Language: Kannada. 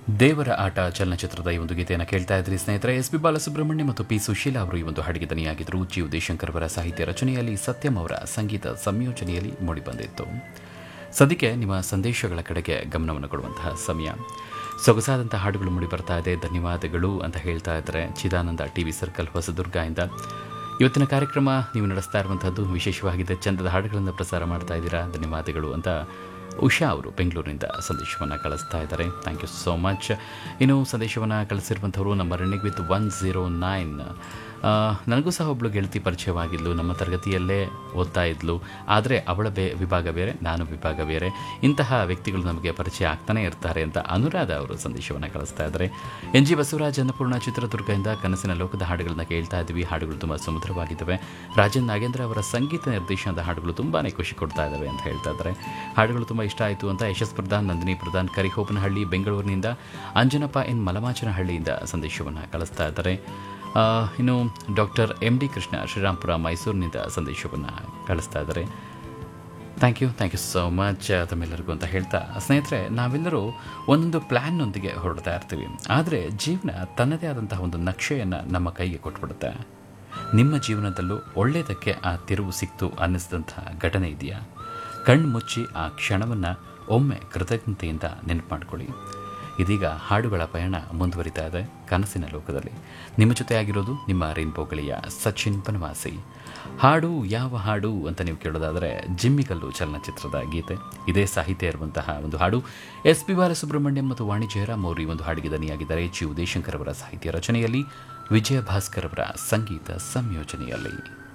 ದೇವರ ಆಟ ಚಲನಚಿತ್ರದ ಈ ಒಂದು ಗೀತೆಯನ್ನು ಕೇಳ್ತಾ ಇದ್ರಿ ಸ್ನೇಹಿತರೆ ಎಸ್ ಪಿ ಬಾಲಸುಬ್ರಹ್ಮಣ್ಯ ಮತ್ತು ಪಿ ಸುಶೀಲಾ ಅವರು ಈ ಒಂದು ಹಾಡಿಗೆ ದನಿಯಾಗಿದ್ದರು ಜಿ ಉದಯಶಂಕರ್ ಅವರ ಸಾಹಿತ್ಯ ರಚನೆಯಲ್ಲಿ ಸತ್ಯಂ ಅವರ ಸಂಗೀತ ಸಂಯೋಜನೆಯಲ್ಲಿ ಮೂಡಿಬಂದಿತ್ತು ಸದ್ಯಕ್ಕೆ ನಿಮ್ಮ ಸಂದೇಶಗಳ ಕಡೆಗೆ ಗಮನವನ್ನು ಕೊಡುವಂತಹ ಸಮಯ ಸೊಗಸಾದಂಥ ಹಾಡುಗಳು ಮೂಡಿ ಬರ್ತಾ ಇದೆ ಧನ್ಯವಾದಗಳು ಅಂತ ಹೇಳ್ತಾ ಇದ್ದಾರೆ ಚಿದಾನಂದ ಟಿವಿ ಸರ್ಕಲ್ ಹೊಸದುರ್ಗದಿಂದ ಇವತ್ತಿನ ಕಾರ್ಯಕ್ರಮ ನೀವು ನಡೆಸ್ತಾ ಇರುವಂಥದ್ದು ವಿಶೇಷವಾಗಿದೆ ಚಂದದ ಹಾಡುಗಳನ್ನು ಪ್ರಸಾರ ಮಾಡ್ತಾ ಇದ್ದೀರಾ ಧನ್ಯವಾದಗಳು ಅಂತ ಉಷಾ ಅವರು ಬೆಂಗಳೂರಿನಿಂದ ಸಂದೇಶವನ್ನು ಕಳಿಸ್ತಾ ಇದ್ದಾರೆ ಥ್ಯಾಂಕ್ ಯು ಸೋ ಮಚ್ ಇನ್ನು ಸಂದೇಶವನ್ನು ಕಳಿಸಿರುವಂಥವರು ನಮ್ಮ running with one zero nine ನನಗೂ ಸಹ ಒಬ್ಬಳು ಗೆಳತಿ ಪರಿಚಯವಾಗಿದ್ಲು ನಮ್ಮ ತರಗತಿಯಲ್ಲೇ ಓದ್ತಾ ಇದ್ಲು ಆದರೆ ಅವಳ ಬೇ ವಿಭಾಗ ಬೇರೆ ನಾನು ವಿಭಾಗ ಬೇರೆ ಇಂತಹ ವ್ಯಕ್ತಿಗಳು ನಮಗೆ ಪರಿಚಯ ಆಗ್ತಾನೆ ಇರ್ತಾರೆ ಅಂತ ಅನುರಾಧ ಅವರು ಸಂದೇಶವನ್ನು ಕಳಿಸ್ತಾ ಇದ್ದಾರೆ ಎನ್ ಜಿ ಬಸವರಾಜ್ ಅನ್ನಪೂರ್ಣ ಚಿತ್ರದುರ್ಗದಿಂದ ಕನಸಿನ ಲೋಕದ ಹಾಡುಗಳನ್ನ ಕೇಳ್ತಾ ಇದ್ವಿ ಹಾಡುಗಳು ತುಂಬ ಸುಮಧುರವಾಗಿದ್ದಾವೆ ರಾಜನ್ ನಾಗೇಂದ್ರ ಅವರ ಸಂಗೀತ ನಿರ್ದೇಶನದ ಹಾಡುಗಳು ತುಂಬಾ ಖುಷಿ ಕೊಡ್ತಾ ಇದ್ದಾವೆ ಅಂತ ಹೇಳ್ತಾ ಇದ್ದಾರೆ ಹಾಡುಗಳು ತುಂಬ ಇಷ್ಟ ಆಯಿತು ಅಂತ ಯಶಸ್ ಪ್ರಧಾನ್ ನಂದಿನಿ ಪ್ರಧಾನ್ ಕರಿಹೋಪನಹಳ್ಳಿ ಬೆಂಗಳೂರಿನಿಂದ ಅಂಜನಪ್ಪ ಎನ್ ಮಲಮಾಚನಹಳ್ಳಿಯಿಂದ ಸಂದೇಶವನ್ನು ಕಳಿಸ್ತಾ ಇದ್ದಾರೆ ಆ, ಇನ್ನು doctor M D Krishna Srirampura ಮೈಸೂರಿನಿಂದ ಸಂದೇಶವನ್ನು ಕಳಿಸ್ತಾ ಇದ್ದಾರೆ thank you thank you so much ತಮ್ಮೆಲ್ಲರಿಗೂ ಅಂತ ಹೇಳ್ತಾ ಸ್ನೇಹಿತರೆ ನಾವೆಲ್ಲರೂ ಒಂದೊಂದು ಪ್ಲ್ಯಾನ್ನೊಂದಿಗೆ ಹೊರಡ್ತಾ ಇರ್ತೀವಿ ಆದರೆ ಜೀವನ ತನ್ನದೇ ಆದಂತಹ ಒಂದು ನಕ್ಷೆಯನ್ನು ನಮ್ಮ ಕೈಗೆ ಕೊಟ್ಬಿಡುತ್ತೆ ನಿಮ್ಮ ಜೀವನದಲ್ಲೂ ಒಳ್ಳೆಯದಕ್ಕೆ ಆ ತಿರುವು ಸಿಕ್ತು ಅನ್ನಿಸಿದಂಥ ಘಟನೆ ಇದೆಯಾ ಕಣ್ಣು ಮುಚ್ಚಿ ಆ ಕ್ಷಣವನ್ನು ಒಮ್ಮೆ ಕೃತಜ್ಞತೆಯಿಂದ ನೆನಪು ಮಾಡ್ಕೊಳ್ಳಿ ಇದೀಗ ಹಾಡುಗಳ ಪಯಣ ಮುಂದುವರಿತಾ ಇದೆ ಕನಸಿನ ಲೋಕದಲ್ಲಿ ನಿಮ್ಮ ಜೊತೆ ಆಗಿರೋದು ನಿಮ್ಮ ರೈನ್ಬೋ ಗೆಳೆಯ ಸಚಿನ್ ಬನವಾಸಿ ಹಾಡು ಯಾವ ಹಾಡು ಅಂತ ನೀವು ಕೇಳೋದಾದರೆ ಜಿಮ್ಮಿಗಲ್ಲು ಚಲನಚಿತ್ರದ ಗೀತೆ ಇದೇ ಸಾಹಿತ್ಯ ಇರುವಂತಹ ಒಂದು ಹಾಡು ಎಸ್ ಪಿ ಬಾಲಸುಬ್ರಹ್ಮಣ್ಯಂ ಮತ್ತು ವಾಣಿ ಜಯರಾಮ್ ಅವರು ಈ ಒಂದು ಹಾಡಿಗೆ ದನಿಯಾಗಿದ್ದಾರೆ ಜಿ ಉದಯಶಂಕರ್ ಅವರ ಸಾಹಿತ್ಯ ರಚನೆಯಲ್ಲಿ ವಿಜಯ ಭಾಸ್ಕರ್ ಅವರ ಸಂಗೀತ ಸಂಯೋಜನೆಯಲ್ಲಿ